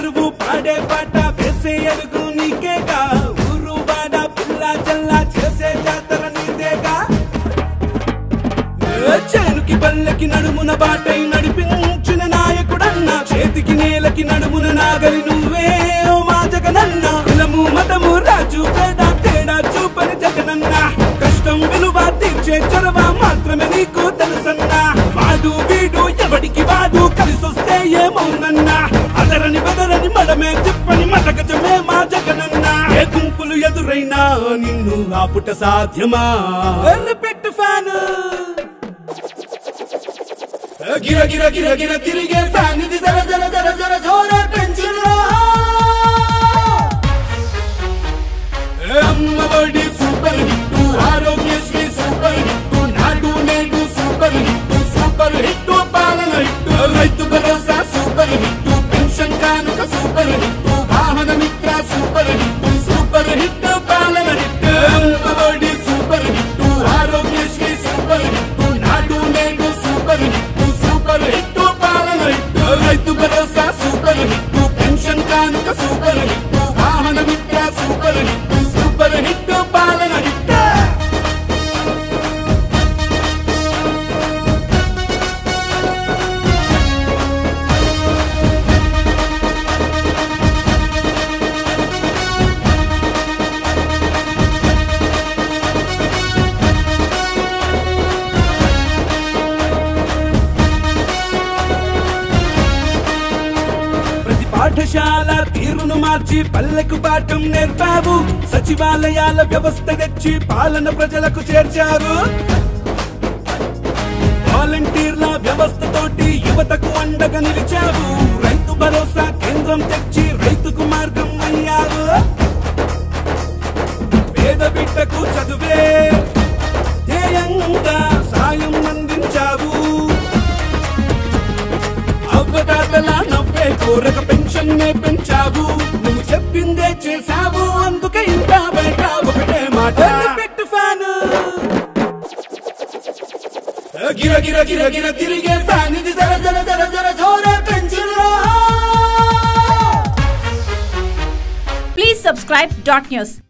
చెరువు పాడే పాట వేసే అడుగు నీకేగా ఊరు వాడ పిల్ల జల్లా చేసే జాతర నీదేగా ఏ చేనుకి పల్లెకి నడుమున బాటై నడిపించిన నాయకుడన్న చేతికి నేలకి నడుమున నాగలి నువ్వే ఓ మా జగనన్న కులము మతము రాజు పేడ తేడా చూపని జగనన్న కష్టం విలువ తీర్చే చొరవ మాత్రమే నీకు తెలుసన్నా వాడు వీడు ఎవడికి వాడు కలిసొస్తే ఏమవునన్నా అదరని బెదరని మడమే తిప్పని మటకజమే మా జగనన్న ఏ గుంపులు ఎదురైనా నిన్ను ఆపుట సాధ్యమా పెట్టు ఫ్యాను గిర గిర గిర గిర తిరిగే ఫ్యాన్ ఇది జర జర జర జర జోర పెంచురా Amma Vodi super hit Aarogyasri super hit Nadu Nedu super hit super hit పాలన hit Rythu Bharosa super hit pension Kanuka super hit Vahana Mitra super hit super hit పాలన hit Amma Vodi super hit Aarogyasri super hit Nadu Nedu super hit super hit పాలన hit Rythu Bharosa super hit pension Kanuka super hit Vahana Mitra super hit super hit పాలన hit ప్రతి పాఠశాల తీరును మార్చి పల్లెకు పాఠం నేర్పావు సచివాలయాల వ్యవస్థ తెచ్చి పాలన ప్రజలకు చేర్చావు వాలంటీర్ల వ్యవస్థ తోటి యువతకు అండగా నిలిచావు రైతు భరోసా కేంద్రం తెచ్చి రైతుకు మార్గం అయ్యావు పేద బిడ్డకు చదువే ధ్యేయంగా సాయం అందించావు అవ్వదాతల నవ్వే కోరక పెన్షన్ నే పెంచావు నువ్వు చెప్పిందే చేసావు అందుకే ఇంకా బయట ఒకటే మాట పెట్టు ఫ్యాన్ గిర గిర గిర గిర తిరిగే ఫ్యాన్ ఇది జర జర జర జర జోర పెంచురా Please subscribe dot news.